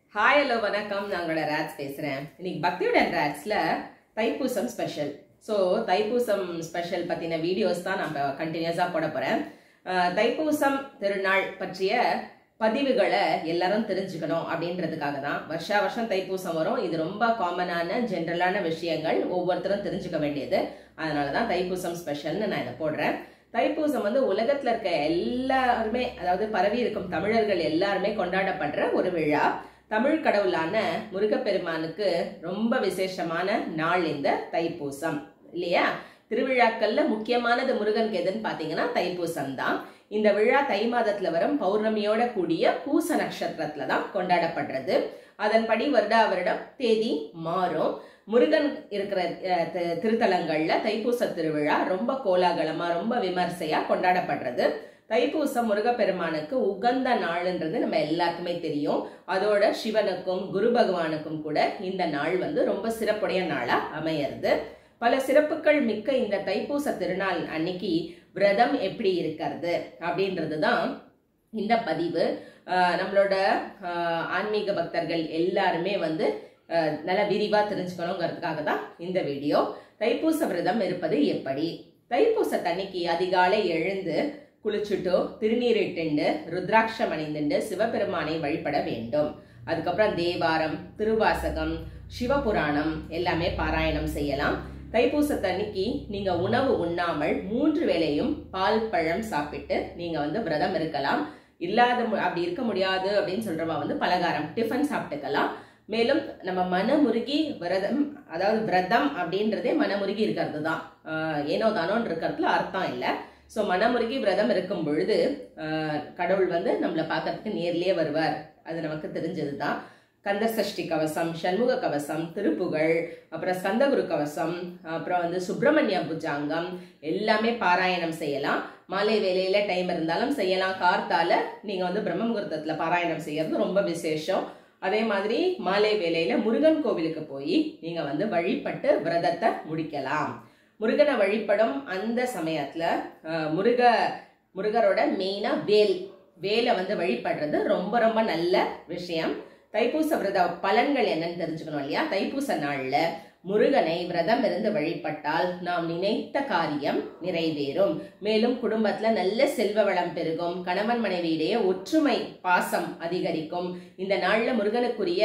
hi hello வணக்கம் நான் உங்களோட ரேட்ஸ் பேசுகிறேன் இன்னைக்கு பக்தியுடன் ரேட்ஸில் Thaipusam special so Thaipusam special பற்றின வீடியோஸ் தான் நான் கண்டினியூஸாக போட போகிறேன் தைப்பூசம் திருநாள் பற்றிய பதிவுகளை எல்லாரும் தெரிஞ்சுக்கணும் அப்படின்றதுக்காக தான் வருஷா வருஷம் தைப்பூசம் வரும் இது ரொம்ப காமனான ஜென்ரலான விஷயங்கள் ஒவ்வொருத்தரும் தெரிஞ்சுக்க வேண்டியது அதனால தான் தைப்பூசம் ஸ்பெஷல்னு நான் இதை போடுறேன் தைப்பூசம் வந்து உலகத்துல இருக்க எல்லாருமே அதாவது பரவி இருக்கும் தமிழர்கள் எல்லாருமே கொண்டாடப்படுற ஒரு விழா தமிழ் கடவுளான முருகப்பெருமானுக்கு ரொம்ப விசேஷமான நாள் இந்த தைப்பூசம் இல்லையா திருவிழாக்கள்ல முக்கியமானது முருகனுக்கு எதுன்னு பாத்தீங்கன்னா தைப்பூசம் தான் இந்த விழா தை மாதத்துல வரும் பௌர்ணமியோட கூடிய பூச நட்சத்திரத்துல தான் கொண்டாடப்படுறது அதன்படி வருடா வருடம் தேதி மாறும் முருகன் இருக்கிற அஹ், தி- திருத்தலங்கள்ல தைப்பூச திருவிழா ரொம்ப கோலாகலமா ரொம்ப விமர்சையா கொண்டாடப்படுறது தைப்பூசம் முருகப்பெருமானுக்கு உகந்த நாள்ன்றது நம்ம எல்லாருக்குமே தெரியும் அதோட சிவனுக்கும் குரு பகவானுக்கும் கூட இந்த நாள் வந்து ரொம்ப சிறப்புடைய நாளா அமையறது பல சிறப்புகள் மிக்க இந்த தைப்பூச திருநாள் அன்னைக்கு விரதம் எப்படி இருக்கிறது அப்படின்றது தான் இந்த பதிவு ஆஹ் நம்மளோட ஆஹ் ஆன்மீக பக்தர்கள் எல்லாருமே வந்து ஆஹ் நல்லா விரிவா தெரிஞ்சுக்கணுங்கிறதுக்காக தான் இந்த வீடியோ தைப்பூச விரதம் இருப்பது எப்படி தைப்பூசத்தன்னைக்கு அதிகாலை எழுந்து குளிச்சுட்டு திருநீரிட்டுண்டு ருத்ராட்சம் அணிந்துண்டு சிவபெருமானை வழிபட வேண்டும் அதுக்கப்புறம் தேவாரம் திருவாசகம் சிவபுராணம் எல்லாமே பாராயணம் செய்யலாம் தைப்பூசத்தன்னைக்கு நீங்க உணவு உண்ணாமல் மூன்று வேளையும் பால் பழம் சாப்பிட்டு நீங்க வந்து விரதம் இருக்கலாம் இல்லாத மு- அப்படி இருக்க முடியாது அப்படின்னு சொல்றவா வந்து பலகாரம் டிஃபன் சாப்பிட்டுக்கலாம் மேலும் நம்ம மனமுருகி விரதம் அதாவது விரதம் அப்படின்றதே மனமுருகி இருக்கிறது தான் ஆஹ் ஏனோ தானோன்னு இருக்கிறதுல அர்த்தம் இல்லை ஸோ மனமுருகி விரதம் இருக்கும் பொழுது ஆஹ் கடவுள் வந்து நம்மளை பார்க்கறதுக்கு நேர்லயே வருவார் அது நமக்கு தெரிஞ்சது தான் கந்த சஷ்டி கவசம் சண்முக கவசம் திருப்புகழ் அப்புறம் ஸ்கந்தகுரு கவசம் அப்புறம் வந்து சுப்பிரமணிய புஜாங்கம் எல்லாமே பாராயணம் செய்யலாம் மாலை வேலையில டைம் இருந்தாலும் செய்யலாம் கார்த்தால நீங்க வந்து பிரம்ம முகூர்த்தத்துல பாராயணம் செய்யறது ரொம்ப விசேஷம் அதே மாதிரி மாலை வேலையில முருகன் கோவிலுக்கு போய் நீங்க வந்து வழிபட்டு விரதத்தை முடிக்கலாம் முருகனை வழிபடும் அந்த சமயத்துல அஹ், முருக முருகரோட மெயினா வேல் வேலை வந்து வழிபடுறது ரொம்ப ரொம்ப நல்ல விஷயம் தைப்பூச விரத பலன்கள் என்னன்னு தெரிஞ்சுக்கணும் இல்லையா தைப்பூச நாள்ல முருகனை விரதம் இருந்து வழிபட்டால் நாம் நினைத்த காரியம் நிறைவேறும் மேலும் குடும்பத்துல நல்ல செல்வ வளம் பெருகும் கணவன் மனைவியிடையே ஒற்றுமை பாசம் அதிகரிக்கும் இந்த நாள்ல முருகனுக்குரிய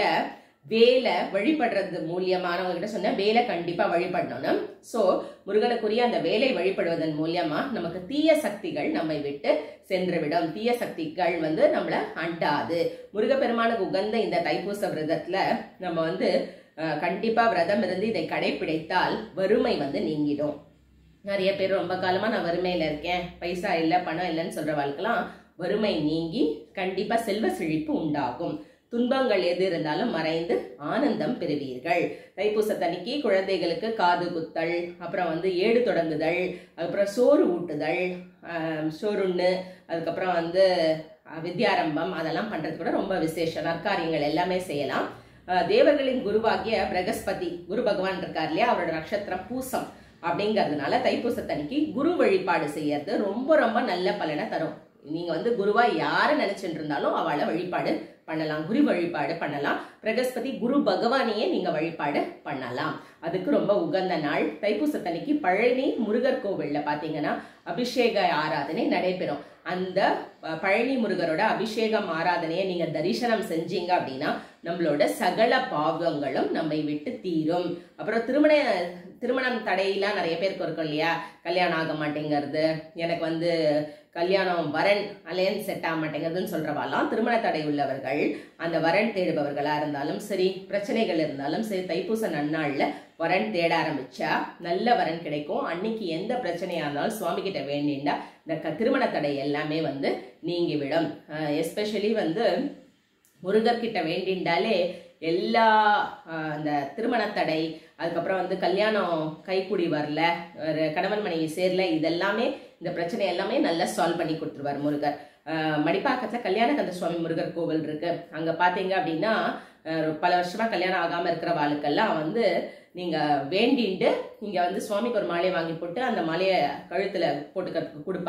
வேலை வழிபடுறது மூலியமானவங்க கிட்ட சொன்ன வேலை கண்டிப்பா வழிபடணும் சோ முருகனுக்குரிய அந்த வேலை வழிபடுவதன் மூலியமா நமக்கு தீய சக்திகள் நம்மை விட்டு சென்றுவிடும் தீய சக்திகள் வந்து நம்மள அண்டாது முருகப்பெருமானுக்கு உகந்த இந்த தைப்பூச விரதத்துல நம்ம வந்து அஹ், கண்டிப்பா விரதம் இருந்து இதை கடைபிடித்தால் வறுமை வந்து நீங்கிடும் நிறைய பேர் ரொம்ப காலமா நான் வறுமையில இருக்கேன் பைசா இல்ல பணம் இல்லைன்னு சொல்றவாளுக்கெல்லாம் வறுமை நீங்கி கண்டிப்பா செல்வ செழிப்பு உண்டாகும் துன்பங்கள் எது இருந்தாலும் மறைந்து ஆனந்தம் பெறுவீர்கள் தைப்பூசத்தன்னைக்கு குழந்தைகளுக்கு காது குத்தல் அப்புறம் வந்து ஏடு தொடங்குதல் அதுக்கப்புறம் சோறு ஊட்டுதல் ஆஹ், சோறுண்ணு அதுக்கப்புறம் வந்து அஹ், வித்யாரம்பம் அதெல்லாம் பண்றது கூட ரொம்ப விசேஷம் நற்காரியங்கள் எல்லாமே செய்யலாம் ஆஹ், தேவர்களின் குருவாகிய பிரகஸ்பதி குரு பகவான் இருக்கார் இல்லையா அவரோட நட்சத்திரம் பூசம் அப்படிங்கிறதுனால தைப்பூசத்தன்னைக்கு குரு வழிபாடு செய்யறது ரொம்ப ரொம்ப நல்ல பலனை தரும் நீங்க வந்து குருவா யாரை நினைச்சிட்டு இருந்தாலும் அவளை வழிபாடு பண்ணலாம் குரு வழிபாடு பண்ணலாம் பிரகஸ்பதி குரு பகவானையே நீங்க வழிபாடு பண்ணலாம் அதுக்கு ரொம்ப உகந்த நாள் தைப்பூசத்தன்னைக்கு பழனி முருகர் கோவில்ல பாத்தீங்கன்னா அபிஷேக ஆராதனை நடைபெறும் அந்த அஹ், பழனி முருகரோட அபிஷேகம் ஆராதனையை நீங்க தரிசனம் செஞ்சீங்க அப்படின்னா நம்மளோட சகல பாவங்களும் நம்மை விட்டு தீரும் அப்புறம் திருமண திருமணம் தடையெல்லாம் நிறைய பேருக்கு இருக்கும் இல்லையா கல்யாணம் ஆக மாட்டேங்கிறது எனக்கு வந்து கல்யாணம் வரன் அலையன்ஸ் செட் ஆக மாட்டேங்குதுன்னு சொல்றவாலாம் திருமண தடை உள்ளவர்கள் அந்த வரன் தேடுபவர்களா இருந்தாலும் சரி பிரச்சனைகள் இருந்தாலும் சரி தைப்பூச நன்னாள்ல வரன் தேட ஆரம்பிச்சா நல்ல வரன் கிடைக்கும் அன்னைக்கு எந்த பிரச்சனையா இருந்தாலும் சுவாமி கிட்ட வேண்டிண்டா இந்த க- திருமண தடை எல்லாமே வந்து நீங்கிவிடும் எஸ்பெஷலி வந்து முருகர்கிட்ட வேண்டிண்டாலே எல்லா அஹ், அந்த திருமண தடை அதுக்கப்புறம் வந்து கல்யாணம் கைக்குடி வரல ஒரு கணவன் மனைவி சேரல இதெல்லாமே இந்த பிரச்சனை எல்லாமே நல்லா சால்வ் பண்ணி கொடுத்துருவார் முருகர் அஹ், மடிப்பாக்கத்துல கல்யாணகந்த சுவாமி முருகர் கோவில் இருக்கு அங்க பாத்தீங்க அப்படின்னா அஹ், பல வருஷமா கல்யாணம் ஆகாம இருக்கிற வாளுக்கெல்லாம் வந்து நீங்க வேண்டிண்டு இங்க வந்து சுவாமிக்கு ஒரு மாலையை வாங்கி போட்டு அந்த மாலையை கழுத்துல போட்டுக்கிறதுக்கு கொடுப்பா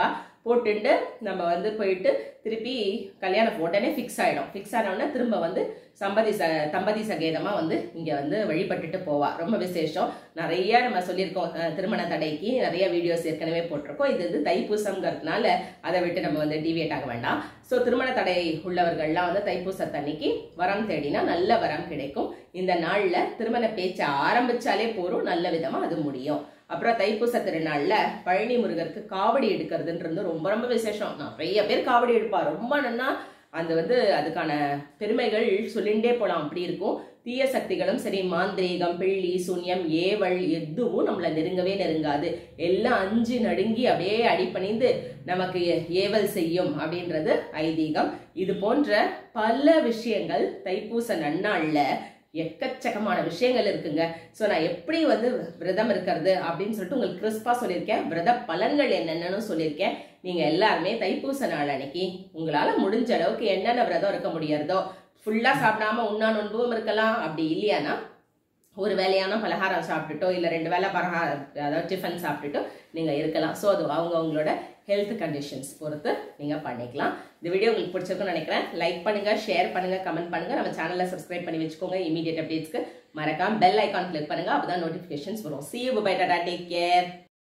போட்டுட்டு நம்ம வந்து போயிட்டு திருப்பி கல்யாணம் உடனே ஃபிக்ஸ் ஆகிடும் ஃபிக்ஸ் ஆனவுடனே திரும்ப வந்து சம்பதி ச தம்பதி சகேதமா வந்து இங்க வந்து வழிபட்டுட்டு போவா ரொம்ப விசேஷம் நிறைய நம்ம சொல்லியிருக்கோம் அஹ், திருமண தடைக்கு நிறைய வீடியோஸ் ஏற்கனவே போட்டிருக்கோம் இது வந்து தைப்பூசம்ங்கிறதுனால அதை விட்டு நம்ம வந்து டிவியேட் ஆக வேண்டாம் ஸோ திருமண தடை உள்ளவர்கள்லாம் வந்து தைப்பூசத்தன்னைக்கு வரம் தேடினா நல்ல வரம் கிடைக்கும் இந்த நாள்ல திருமண பேச்சை ஆரம்பிச்சாலே போறோம் நல்ல விதமா அது முடியும் அப்புறம் தைப்பூச திருநாள்ல பழனி முருகருக்கு காவடி எடுக்கிறதுன்றது ரொம்ப ரொம்ப விசேஷம் நிறைய பேர் காவடி எடுப்பா ரொம்ப நன்னா அந்த வந்து அதுக்கான பெருமைகள் சொல்லிண்டே போலாம் அப்படி இருக்கும் தீய சக்திகளும் சரி மாந்திரீகம் பிள்ளி சூன்யம் ஏவல் எதுவும் நம்மள நெருங்கவே நெருங்காது எல்லாம் அஞ்சு நடுங்கி அப்படியே அடிபணிந்து நமக்கு ஏவல் செய்யும் அப்படின்றது ஐதீகம் இது போன்ற பல விஷயங்கள் தைப்பூச நன்னாள்ல எக்கச்சக்கமான விஷயங்கள் இருக்குங்க ஸோ நான் எப்படி வந்து விரதம் இருக்கிறது அப்படின்னு சொல்லிட்டு உங்களுக்கு கிறிஸ்பா சொல்லியிருக்கேன் விரத பலன்கள் என்னென்னு சொல்லியிருக்கேன் நீங்க எல்லாருமே தைப்பூச நாள் அன்னைக்கு உங்களால முடிஞ்ச அளவுக்கு என்னென்ன விரதம் இருக்க முடியறதோ ஃபுல்லா சாப்பிடாம உண்ணா நொன்பும் இருக்கலாம் அப்படி இல்லையானா ஒரு வேலையான பலகாரம் சாப்பிட்டுட்டோ இல்லை ரெண்டு வேளை பலகாரம் அதாவது டிஃபன் சாப்பிட்டுட்டோ நீங்கள் இருக்கலாம் ஸோ அது அவங்க அவங்களோட ஹெல்த் கண்டிஷன்ஸ் பொறுத்து நீங்கள் பண்ணிக்கலாம் இந்த வீடியோ உங்களுக்கு பிடிச்சிருக்குன்னு நினைக்கிறேன் லைக் பண்ணுங்க ஷேர் பண்ணுங்க கமெண்ட் பண்ணுங்க நம்ம சேனலை சப்ஸ்கிரைப் பண்ணி வச்சுக்கோங்க இமீடியட் அப்டேட்ஸ்க்கு மறக்காம பெல் ஐக்கான் கிளிக் பண்ணுங்க அப்பதான் நோட்டிஃபிகேஷன்ஸ் வரும் see you bye tata take care